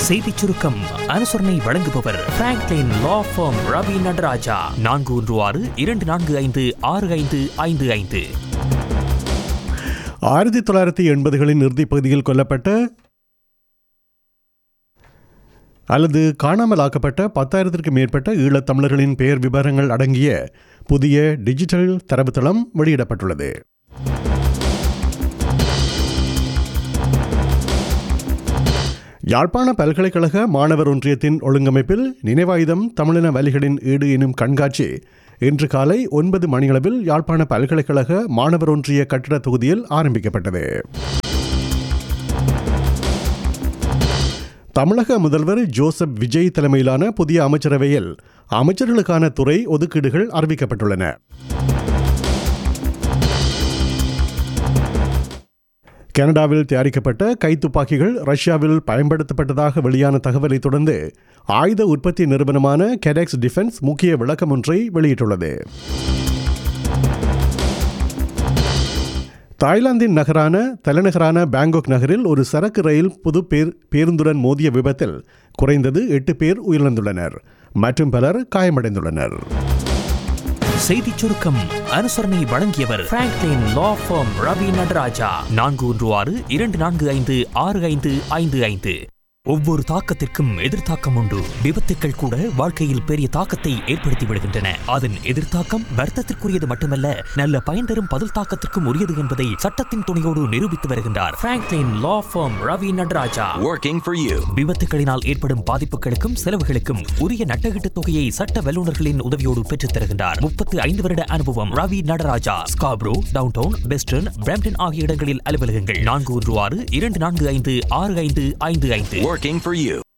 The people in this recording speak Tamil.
செய்திச் சுருக்கம் அனுசரணை வழங்குபவர் Franklin law firm Ravi Natarajah நான்கு ஒன்று ஆறு இரண்டு நான்கு ஐந்து ஆறு ஐந்து ஐந்து ஐந்து ஆயிரத்தி தொள்ளாயிரத்தி எண்பதுகளின் இறுதிப் பகுதியில் கொல்லப்பட்ட அல்லது காணாமலாக்கப்பட்ட பத்தாயிரத்திற்கும் மேற்பட்ட ஈழத் தமிழர்களின் பெயர் விவரங்கள் அடங்கிய புதிய டிஜிட்டல் தரவுத்தளம் வெளியிடப்பட்டுள்ளது யாழ்ப்பாண பல்கலைக்கழக மாணவர் ஒன்றியத்தின் ஒழுங்கமைப்பில் நினைவாயுதம் தமிழின வலிகளின் ஈடு எனும் கண்காட்சி இன்று காலை ஒன்பது மணியளவில் யாழ்ப்பாண பல்கலைக்கழக மாணவர் ஒன்றிய கட்டிட தொகுதியில் ஆரம்பிக்கப்பட்டது தமிழக முதல்வர் ஜோசப் விஜய் தலைமையிலான புதிய அமைச்சரவையில் அமைச்சர்களுக்கான துறை ஒதுக்கீடுகள் அறிவிக்கப்பட்டுள்ளன கனடாவில் தயாரிக்கப்பட்ட கைத்துப்பாக்கிகள் ரஷ்யாவில் பயன்படுத்தப்பட்டதாக வெளியான தகவலை தொடர்ந்து ஆயுத உற்பத்தி நிறுவனமான கெடெக்ஸ் டிஃபென்ஸ் முக்கிய விளக்கம் ஒன்றை வெளியிட்டுள்ளது தாய்லாந்தின் நகரான தலைநகரான பாங்காக் நகரில் ஒரு சரக்கு ரயில் புது பேர் பேருந்துடன் மோதிய விபத்தில் குறைந்தது எட்டு பேர் உயிரிழந்துள்ளனர் மற்றும் பலர் காயமடைந்துள்ளனர் செய்திச் சுருக்கம் அனுசரணை வழங்கியவர் Franklin law firm Ravi Natarajah நான்கு ஒன்று ஆறு இரண்டு நான்கு ஐந்து ஆறு ஐந்து ஐந்து ஐந்து ஒவ்வொரு தாக்கத்திற்கும் எதிர்த்தாக்கம் உண்டு விபத்துக்கள் கூட வாழ்க்கையில் பெரிய தாக்கத்தை ஏற்படுத்தி விடுகின்றன அதன் எதிர்த்தாக்கம் வர்த்தத்திற்குரியது மட்டுமல்ல நல்ல பயன் தரும் பதில் தாக்கத்திற்கும் உரியது என்பதை சட்டத்தின் துணையோடு நிரூபித்து வருகின்றார் Franklin law firm Ravi Natarajah Working for you. விபத்துகளினால் ஏற்படும் பாதிப்புகளுக்கும் செலவுகளுக்கும் உரிய நட்டகீட்டு தொகையை சட்ட வல்லுநர்களின் உதவியோடு பெற்றுத் தருகின்றார் முப்பத்து ஐந்து வருட அனுபவம் Ravi Natarajah Scarborough downtown western Brampton ஆகிய இடங்களில் அலுவலகங்கள் நான்கு ஒன்று ஆறு இரண்டு நான்கு ஐந்து ஆறு ஐந்து ஐந்து ஐந்து Working for you.